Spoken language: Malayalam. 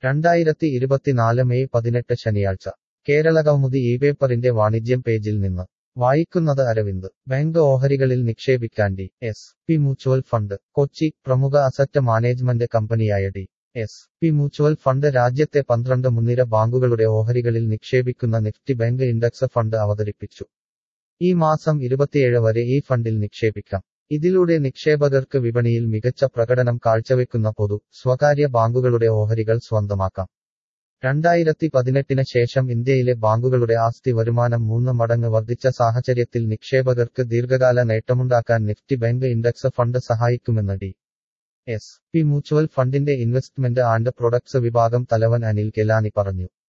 രണ്ടായിരത്തി ഇരുപത്തിനാല് മെയ് പതിനെട്ട് ശനിയാഴ്ച കേരള കൗമുദി ഈ പേപ്പറിന്റെ വാണിജ്യം പേജിൽ നിന്ന് വായിക്കുന്നത് അരവിന്ദ് ബാങ്ക് ഓഹരികളിൽ നിക്ഷേപിക്കാൻ D S P mutual fund Kochi പ്രമുഖ അസറ്റ് മാനേജ്മെന്റ് കമ്പനിയായ D S P mutual fund രാജ്യത്തെ പന്ത്രണ്ട് മുൻനിര ബാങ്കുകളുടെ ഓഹരികളിൽ നിക്ഷേപിക്കുന്ന നിഫ്റ്റി ബാങ്ക് ഇൻഡെക്സ് ഫണ്ട് അവതരിപ്പിച്ചു ഈ മാസം ഇരുപത്തിയേഴ് വരെ ഈ ഫണ്ടിൽ നിക്ഷേപിക്കാം ഇതിലൂടെ നിക്ഷേപകർക്ക് വിപണിയിൽ മികച്ച പ്രകടനം കാഴ്ചവെക്കുന്ന പൊതു സ്വകാര്യ ബാങ്കുകളുടെ ഓഹരികൾ സ്വന്തമാക്കാം രണ്ടായിരത്തി പതിനെട്ടിന് ശേഷം ഇന്ത്യയിലെ ബാങ്കുകളുടെ ആസ്തി വരുമാനം മൂന്ന് മടങ്ങ് വർദ്ധിച്ച സാഹചര്യത്തിൽ നിക്ഷേപകർക്ക് ദീർഘകാല നേട്ടമുണ്ടാക്കാൻ നിഫ്റ്റി ബാങ്ക് ഇൻഡെക്സ് ഫണ്ട് സഹായിക്കുമെന്ന് ഡി എസ് പി മ്യൂച്വൽ ഫണ്ടിന്റെ ഇൻവെസ്റ്റ്മെന്റ് ആൻഡ് പ്രൊഡക്ട്സ് വിഭാഗം തലവൻ അനിൽ കെലാനി പറഞ്ഞു